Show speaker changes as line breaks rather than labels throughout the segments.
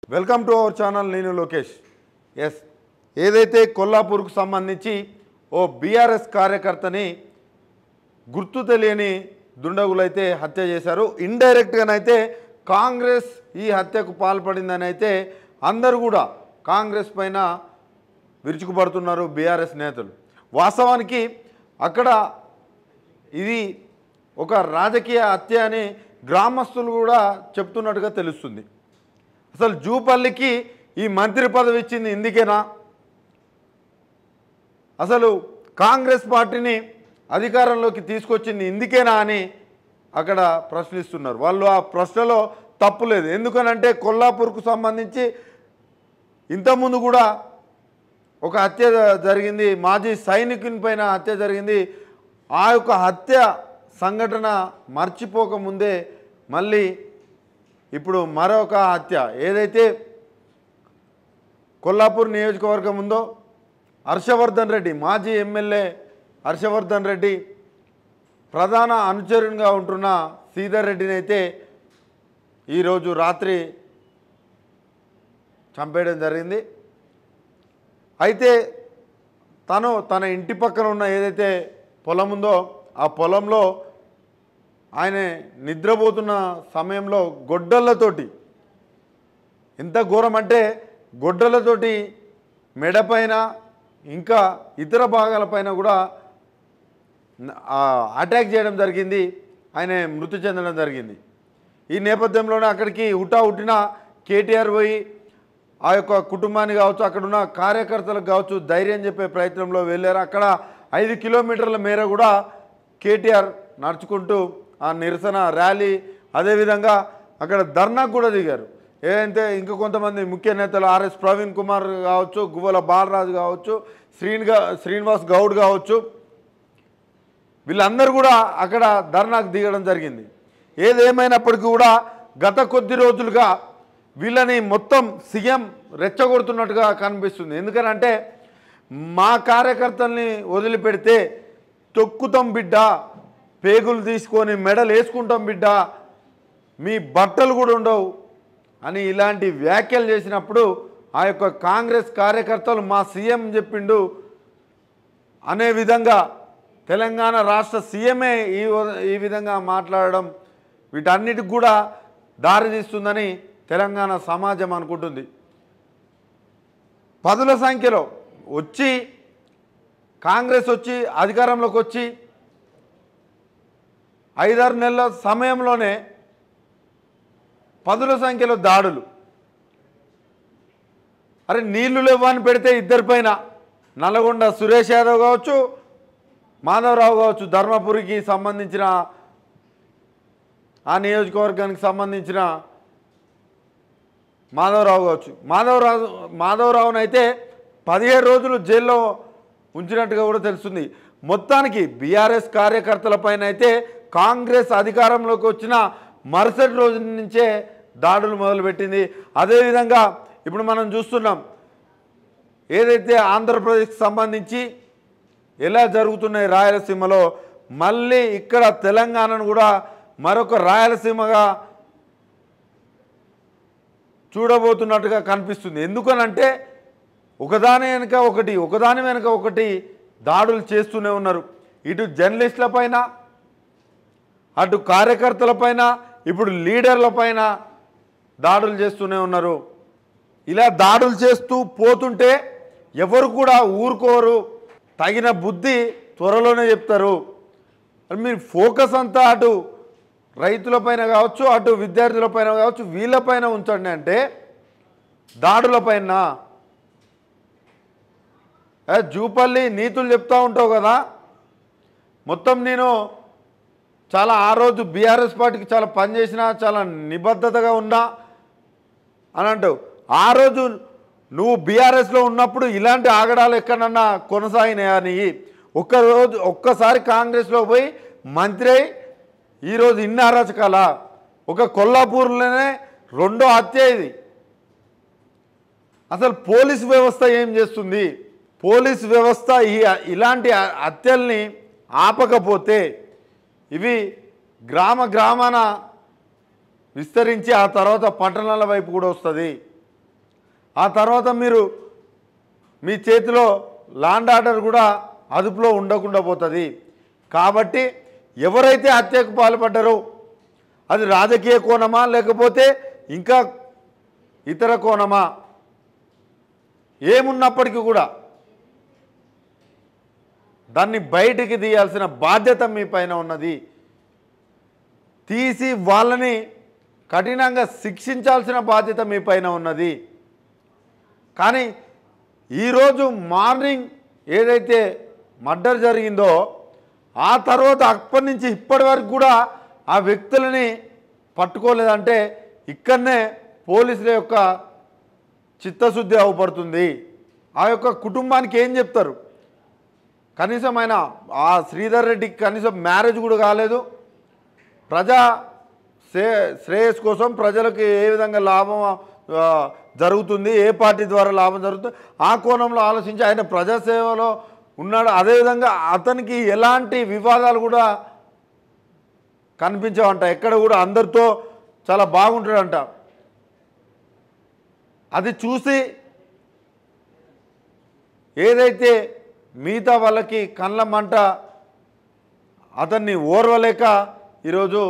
welcome to our channel నేను Lokesh yes ఏదైతే కొల్లాపూర్కు సంబంధించి ఓ బీఆర్ఎస్ కార్యకర్తని గుర్తు తెలియని దుండగులైతే హత్య చేశారు ఇండైరెక్ట్గానైతే కాంగ్రెస్ ఈ హత్యకు పాల్పడిందని అయితే అందరూ కూడా కాంగ్రెస్ పైన విరుచుకుపడుతున్నారు బీఆర్ఎస్ నేతలు వాస్తవానికి అక్కడ ఇది ఒక రాజకీయ హత్య అని గ్రామస్తులు కూడా చెప్తున్నట్టుగా తెలుస్తుంది అసలు జూపల్లికి ఈ మంత్రి పదవి ఇచ్చింది ఇందుకేనా అసలు కాంగ్రెస్ పార్టీని అధికారంలోకి తీసుకొచ్చింది ఇందుకేనా అని అక్కడ ప్రశ్నిస్తున్నారు వాళ్ళు ఆ ప్రశ్నలో తప్పు లేదు ఎందుకనంటే కొల్లాపూర్కు సంబంధించి ఇంతకుముందు కూడా ఒక హత్య జరిగింది మాజీ సైనికుని పైన హత్య జరిగింది ఆ యొక్క హత్య సంఘటన మర్చిపోకముందే మళ్ళీ ఇప్పుడు మరొక హత్య ఏదైతే కొల్లాపూర్ నియోజకవర్గం ఉందో హర్షవర్ధన్ రెడ్డి మాజీ ఎమ్మెల్యే హర్షవర్ధన్ రెడ్డి ప్రధాన అనుచరునిగా ఉంటున్న శ్రీధర్ రెడ్డిని అయితే ఈరోజు రాత్రి చంపేయడం జరిగింది అయితే తను తన ఇంటి పక్కన ఉన్న ఏదైతే పొలం ఉందో ఆ పొలంలో ఆయన నిద్రపోతున్న సమయంలో గొడ్డళ్ళతోటి ఎంత ఘోరం అంటే గొడ్డలతోటి మెడపైన ఇంకా ఇతర భాగాలపైన కూడా ఆ, అటాక్ చేయడం జరిగింది ఆయన మృతి చెందడం జరిగింది ఈ నేపథ్యంలోనే అక్కడికి హుటా హుట్టిన కేటీఆర్ పోయి ఆ యొక్క కుటుంబాన్ని కావచ్చు అక్కడ ఉన్న కార్యకర్తలకు కావచ్చు ధైర్యం చెప్పే ప్రయత్నంలో వెళ్ళారు అక్కడ ఐదు కిలోమీటర్ల మేర కూడా కేటీఆర్ నడుచుకుంటూ ఆ నిరసన ర్యాలీ అదేవిధంగా అక్కడ ధర్నాకు కూడా దిగారు ఏదైతే ఇంకా కొంతమంది ముఖ్య నేతలు ఆర్ఎస్ ప్రవీణ్ కుమార్ కావచ్చు గువ్వల బాలరాజు కావచ్చు శ్రీన్ శ్రీనివాస్ గౌడ్ కావచ్చు వీళ్ళందరూ కూడా అక్కడ ధర్నాకు దిగడం జరిగింది ఏదేమైనప్పటికీ కూడా గత కొద్ది రోజులుగా వీళ్ళని మొత్తం సీఎం రెచ్చగొడుతున్నట్టుగా కనిపిస్తుంది ఎందుకనంటే మా కార్యకర్తల్ని వదిలిపెడితే తొక్కుతాం బిడ్డ పేగులు తీసుకొని మెడలు వేసుకుంటాం బిడ్డ మీ బట్టలు కూడా ఉండవు అని ఇలాంటి వ్యాఖ్యలు చేసినప్పుడు ఆ యొక్క కాంగ్రెస్ కార్యకర్తలు మా సీఎం చెప్పిండు అనే విధంగా తెలంగాణ రాష్ట్ర సీఎంఏ ఈ వ- ఈ విధంగా మాట్లాడడం వీటన్నిటికి కూడా దారితీస్తుందని తెలంగాణ సమాజం అనుకుంటుంది పదుల సంఖ్యలో వచ్చి కాంగ్రెస్ వచ్చి అధికారంలోకి వచ్చి ఐదారు నెలల సమయంలోనే పదుల సంఖ్యలో దాడులు అరే నీళ్లు లేవని పెడితే ఇద్దరి పైన నల్గొండ సురేష్ యాదవ్ కావచ్చు మాధవరావు కావచ్చు ధర్మపురికి సంబంధించిన ఆ నియోజకవర్గానికి సంబంధించిన మాధవరావు కావచ్చు మాధవరావు మాధవరావును అయితే పదిహేడు రోజులు జైల్లో ఉంచినట్టుగా కూడా తెలుస్తుంది మొత్తానికి బీఆర్ఎస్ కార్యకర్తలపైన అయితే కాంగ్రెస్ అధికారంలోకి వచ్చిన మరుసటి రోజు నుంచే దాడులు మొదలుపెట్టింది అదేవిధంగా ఇప్పుడు మనం చూస్తున్నాం ఏదైతే ఆంధ్రప్రదేశ్కి సంబంధించి ఎలా జరుగుతున్నాయి రాయలసీమలో మళ్ళీ ఇక్కడ తెలంగాణను కూడా మరొక రాయలసీమగా చూడబోతున్నట్టుగా కనిపిస్తుంది ఎందుకనంటే ఒకదాని వెనుక ఒకటి ఒకదాని వెనుక ఒకటి దాడులు చేస్తూనే ఉన్నారు ఇటు జర్నలిస్టుల పైన అటు కార్యకర్తలపైన ఇప్పుడు లీడర్లపైన దాడులు చేస్తూనే ఉన్నారు ఇలా దాడులు చేస్తూ పోతుంటే ఎవరు కూడా ఊరుకోరు తగిన బుద్ధి త్వరలోనే చెప్తారు మరి మీరు ఫోకస్ అంతా అటు రైతులపైన కావచ్చు అటు విద్యార్థులపైన కావచ్చు వీళ్ళపైన ఉంచండి అంటే దాడులపైన ఏ, జూపల్లి నీతులు చెప్తా ఉంటావు కదా మొత్తం నేను చాలా ఆ రోజు బీఆర్ఎస్ పార్టీకి చాలా పనిచేసిన చాలా నిబద్ధతగా ఉన్నా అని అంటావు ఆ రోజు నువ్వు బీఆర్ఎస్లో ఉన్నప్పుడు ఇలాంటి ఆగడాలు ఎక్కడన్నా కొనసాగినాయా నీ ఒక్క రోజు ఒక్కసారి కాంగ్రెస్లో పోయి మంత్రి అయి ఈరోజు ఇన్ని అరాచకాల ఒక కొల్లాపూర్లోనే రెండో హత్య ఇది అసలు పోలీస్ వ్యవస్థ ఏం చేస్తుంది పోలీస్ వ్యవస్థ ఈ ఇలాంటి హత్యల్ని ఆపకపోతే ఇవి గ్రామ గ్రామాన విస్తరించి ఆ తర్వాత పట్టణాల వైపు కూడా వస్తుంది ఆ తర్వాత మీరు మీ చేతిలో లాండ్ ఆర్డర్ కూడా అదుపులో ఉండకుండా పోతుంది కాబట్టి ఎవరైతే హత్యకు పాల్పడ్డారో అది రాజకీయ కోణమా లేకపోతే ఇంకా ఇతర కోణమా ఏమున్నప్పటికీ కూడా దాన్ని బయటికి తీయాల్సిన బాధ్యత మీ పైన ఉన్నది తీసి వాళ్ళని కఠినంగా శిక్షించాల్సిన బాధ్యత మీ పైన ఉన్నది కానీ ఈరోజు మార్నింగ్ ఏదైతే మర్డర్ జరిగిందో ఆ తర్వాత అప్పటి నుంచి ఇప్పటి వరకు కూడా ఆ వ్యక్తులని పట్టుకోలేదంటే ఇక్కడనే పోలీసుల యొక్క చిత్తశుద్ధి అవపడుతుంది ఆ యొక్క కుటుంబానికి ఏం చెప్తారు కనీసం ఆయన ఆ శ్రీధర్ రెడ్డికి కనీసం మ్యారేజ్ కూడా కాలేదు ప్రజా శ్రే శ్రేయస్ కోసం ప్రజలకు ఏ విధంగా లాభం ఆ, జరుగుతుంది ఏ పార్టీ ద్వారా లాభం జరుగుతుంది ఆ కోణంలో ఆలోచించి ఆయన ప్రజాసేవలో ఉన్నాడు అదేవిధంగా అతనికి ఎలాంటి వివాదాలు కూడా కనిపించవంట ఎక్కడ కూడా అందరితో చాలా బాగుంటాడంట అది చూసి ఏదైతే మిగతా వాళ్ళకి కళ్ళ మంట అతన్ని ఓర్వలేక ఈరోజు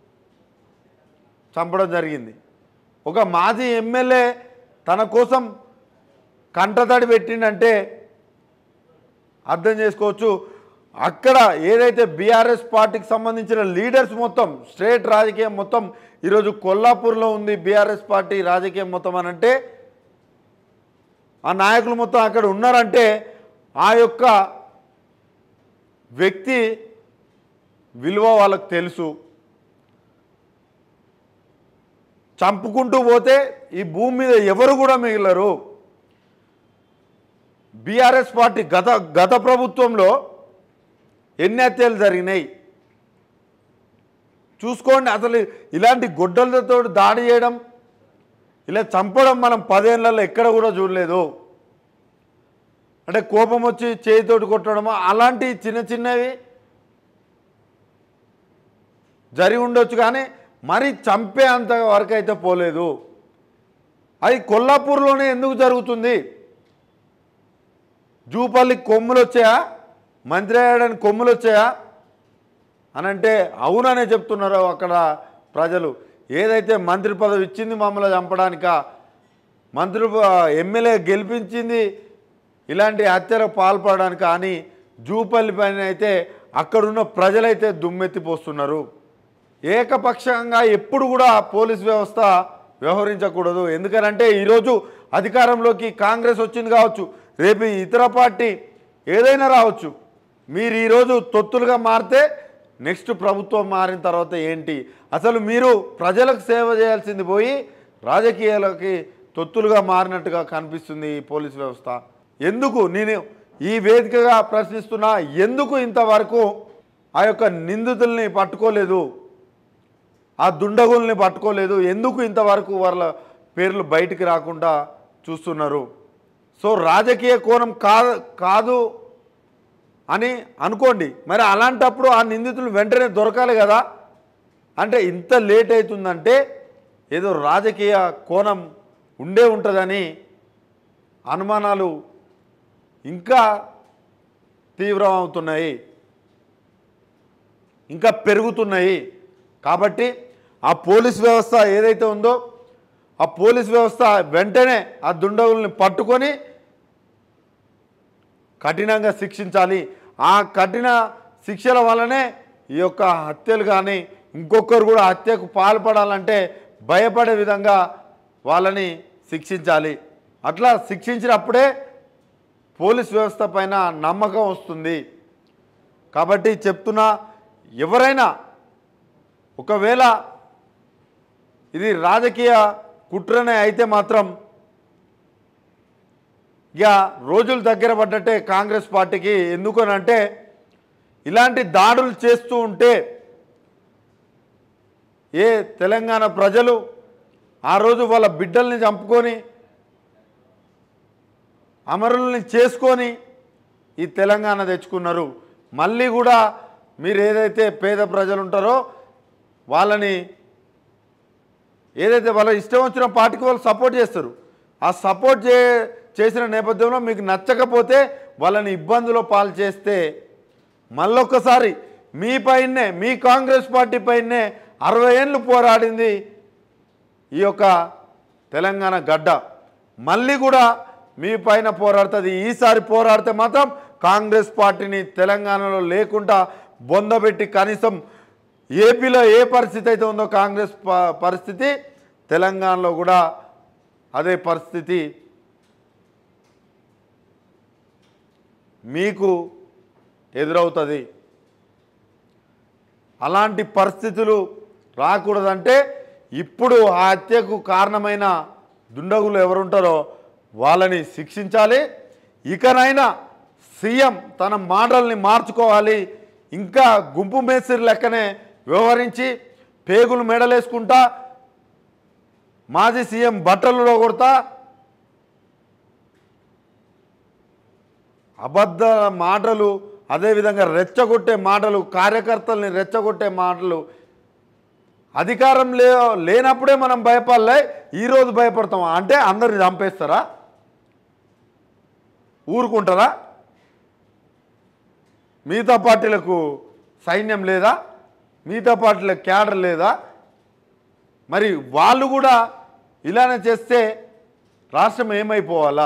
చంపడం జరిగింది ఒక మాజీ ఎమ్మెల్యే తన కోసం కంటతడి పెట్టిండంటే అర్థం చేసుకోవచ్చు అక్కడ ఏదైతే బీఆర్ఎస్ పార్టీకి సంబంధించిన లీడర్స్ మొత్తం స్టేట్ రాజకీయం మొత్తం ఈరోజు కొల్లాపూర్లో ఉంది బీఆర్ఎస్ పార్టీ రాజకీయం మొత్తం అని అంటే ఆ నాయకులు మొత్తం అక్కడ ఉన్నారంటే ఆ యొక్క వ్యక్తి విలువ వాళ్ళకు తెలుసు చంపుకుంటూ పోతే ఈ భూమి మీద ఎవరు కూడా మిగిలరు బీఆర్ఎస్ పార్టీ గత గత ప్రభుత్వంలో ఎన్ని హత్యలు జరిగినాయి చూసుకోండి అసలు ఇలాంటి గొడ్డలతో దాడి చేయడం ఇలా చంపడం మనం పదేళ్లలో ఎక్కడ కూడా చూడలేదు అంటే కోపం వచ్చి చేయితోటి కొట్టడం అలాంటి చిన్న చిన్నవి జరిగి ఉండొచ్చు కానీ మరి చంపే అంత వరకు అయితే పోలేదు అది కొల్లాపూర్లోనే ఎందుకు జరుగుతుంది జూపల్లి కొమ్ములు వచ్చాయా మంత్రి అయ్యాడని కొమ్ములు వచ్చాయా అని అంటే అవుననే చెప్తున్నారు అక్కడ ప్రజలు ఏదైతే మంత్రి పదవి ఇచ్చింది మమ్మల్ని చంపడానిక మంత్రి ప- ఎమ్మెల్యే గెలిపించింది ఇలాంటి హత్యలకు పాల్పడడానికి అని జూపల్లి పైన అయితే అక్కడున్న ప్రజలైతే దుమ్మెత్తిపోస్తున్నారు ఏకపక్షంగా ఎప్పుడు కూడా పోలీస్ వ్యవస్థ వ్యవహరించకూడదు ఎందుకనంటే ఈరోజు అధికారంలోకి కాంగ్రెస్ వచ్చింది కావచ్చు రేపు ఇతర పార్టీ ఏదైనా రావచ్చు మీరు ఈరోజు తొత్తులుగా మారితే నెక్స్ట్ ప్రభుత్వం మారిన తర్వాత ఏంటి అసలు మీరు ప్రజలకు సేవ చేయాల్సింది పోయి రాజకీయాలకి తొత్తులుగా మారినట్టుగా కనిపిస్తుంది ఈ పోలీస్ వ్యవస్థ ఎందుకు నేను ఈ వేదికగా ప్రశ్నిస్తున్నా ఎందుకు ఇంతవరకు ఆ యొక్క నిందితుల్ని పట్టుకోలేదు ఆ దుండగుల్ని పట్టుకోలేదు ఎందుకు ఇంతవరకు వాళ్ళ పేర్లు బయటికి రాకుండా చూస్తున్నారు సో రాజకీయ కోణం కాదు కాదు అని అనుకోండి మరి అలాంటప్పుడు ఆ నిందితులు వెంటనే దొరకాలి కదా అంటే ఇంత లేట్ అవుతుందంటే ఏదో రాజకీయ కోణం ఉండే ఉంటుందని అనుమానాలు ఇంకా తీవ్రం అవుతున్నాయి ఇంకా పెరుగుతున్నాయి కాబట్టి ఆ పోలీస్ వ్యవస్థ ఏదైతే ఉందో ఆ పోలీస్ వ్యవస్థ వెంటనే ఆ దుండగుల్ని పట్టుకొని కఠినంగా శిక్షించాలి ఆ కఠిన శిక్షల వల్లనే ఈ యొక్క హత్యలు కానీ ఇంకొకరు కూడా హత్యకు పాల్పడాలంటే భయపడే విధంగా వాళ్ళని శిక్షించాలి అట్లా శిక్షించినప్పుడే పోలీస్ వ్యవస్థ పైన నమ్మకం వస్తుంది కాబట్టి చెప్తున్నా ఎవరైనా ఒకవేళ ఇది రాజకీయ కుట్రనే అయితే మాత్రం ఇక రోజులు దగ్గర పడ్డట్టే కాంగ్రెస్ పార్టీకి ఎందుకనంటే ఇలాంటి దాడులు చేస్తూ ఉంటే ఏ తెలంగాణ ప్రజలు ఆ రోజు వాళ్ళ బిడ్డల్ని చంపుకొని అమరుల్ని చేసుకొని ఈ తెలంగాణ తెచ్చుకున్నారు మళ్ళీ కూడా మీరు ఏదైతే పేద ప్రజలు ఉంటారో వాళ్ళని ఏదైతే వాళ్ళ ఇష్టం వచ్చిన పార్టీకి వాళ్ళు సపోర్ట్ చేస్తారు ఆ సపోర్ట్ చే చేసిన నేపథ్యంలో మీకు నచ్చకపోతే వాళ్ళని ఇబ్బందులో పాలు చేస్తే మళ్ళొక్కసారి మీ పైనే మీ కాంగ్రెస్ పార్టీ పైనే అరవై ఏళ్ళు పోరాడింది ఈ యొక్క తెలంగాణ గడ్డ మళ్ళీ కూడా మీ పైన పోరాడుతుంది ఈసారి పోరాడితే మాత్రం కాంగ్రెస్ పార్టీని తెలంగాణలో లేకుండా బొందబెట్టి కనీసం ఏపీలో ఏ పరిస్థితి అయితే ఉందో కాంగ్రెస్ ప- పరిస్థితి తెలంగాణలో కూడా అదే పరిస్థితి మీకు ఎదురవుతుంది అలాంటి పరిస్థితులు రాకూడదంటే ఇప్పుడు ఆ హత్యకు కారణమైన దుండగులు ఎవరుంటారో వాళ్ళని శిక్షించాలి ఇకనైనా సీఎం తన మాటల్ని మార్చుకోవాలి ఇంకా గుంపు మేస్త్రి లెక్కనే వ్యవహరించి పేగులు మెడలేసుకుంటా మాజీ సీఎం బట్టలలో కొడతా అబద్ధ మాటలు అదేవిధంగా రెచ్చగొట్టే మాటలు కార్యకర్తల్ని రెచ్చగొట్టే మాటలు అధికారం లే లేనప్పుడే మనం భయపడలే ఈరోజు భయపడతాం అంటే అందరిని చంపేస్తారా ఊరుకుంటారా మిగతా పార్టీలకు సైన్యం లేదా మిగతా పార్టీలకు క్యాడర్ లేదా మరి వాళ్ళు కూడా ఇలానే చేస్తే రాష్ట్రం ఏమైపోవాలా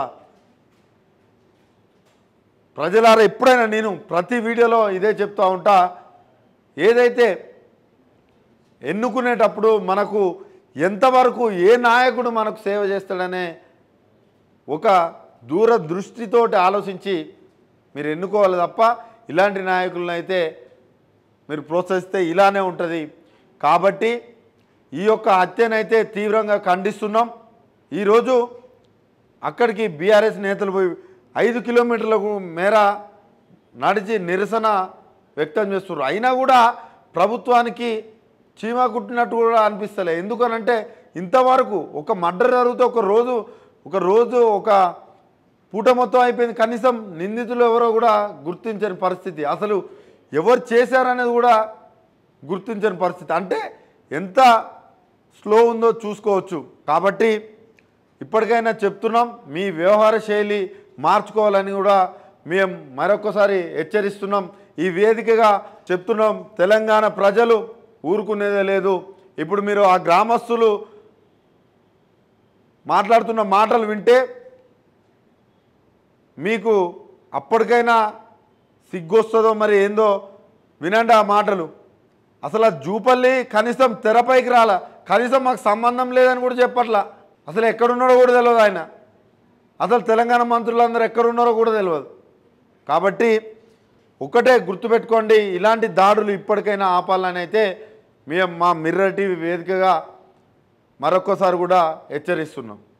ప్రజలారా ఎప్పుడైనా నేను ప్రతి వీడియోలో ఇదే చెప్తా ఉంటా ఏదైతే ఎన్నుకునేటప్పుడు మనకు ఎంతవరకు ఏ నాయకుడు మనకు సేవ చేస్తాడనే ఒక దూరదృష్టితోటి ఆలోచించి మీరు ఎన్నుకోవాలి తప్ప ఇలాంటి నాయకులను అయితే మీరు ప్రోత్సహిస్తే ఇలానే ఉంటుంది కాబట్టి ఈ యొక్క హత్యనైతే తీవ్రంగా ఖండిస్తున్నాం ఈరోజు అక్కడికి బీఆర్ఎస్ నేతలు పోయి ఐదు కిలోమీటర్లకు మేర నడిచి నిరసన వ్యక్తం చేస్తున్నారు అయినా కూడా ప్రభుత్వానికి చీమ కుట్టినట్టు కూడా అనిపిస్తలే ఎందుకనంటే ఇంతవరకు ఒక మర్డర్ జరిగితే ఒక రోజు ఒక రోజు ఒక పూట మొత్తం అయిపోయింది కనీసం నిందితులు ఎవరో కూడా గుర్తించని పరిస్థితి అసలు ఎవరు చేశారనేది కూడా గుర్తించని పరిస్థితి అంటే ఎంత స్లో ఉందో చూసుకోవచ్చు కాబట్టి ఇప్పటికైనా చెప్తున్నాం మీ వ్యవహార శైలి మార్చుకోవాలని కూడా మేము మరొకసారి హెచ్చరిస్తున్నాం ఈ వేదికగా చెప్తున్నాం తెలంగాణ ప్రజలు ఊరుకునేదే లేదు ఇప్పుడు మీరు ఆ గ్రామస్తులు మాట్లాడుతున్న మాటలు వింటే మీకు అప్పటికైనా సిగ్గొస్తుందో మరి ఏందో వినండి ఆ మాటలు అసలు ఆ జూపల్లి కనీసం తెరపైకి రాలా కనీసం మాకు సంబంధం లేదని కూడా చెప్పట్లా అసలు ఎక్కడున్నాడో కూడా తెలియదు ఆయన అసలు తెలంగాణ మంత్రులందరూ ఎక్కడున్నారో కూడా తెలియదు కాబట్టి ఒకటే గుర్తుపెట్టుకోండి ఇలాంటి దాడులు ఇప్పటికైనా ఆపాలని అయితే మేము మా మిర్రర్ టీవీ వేదికగా మరొక్కసారి కూడా హెచ్చరిస్తున్నాం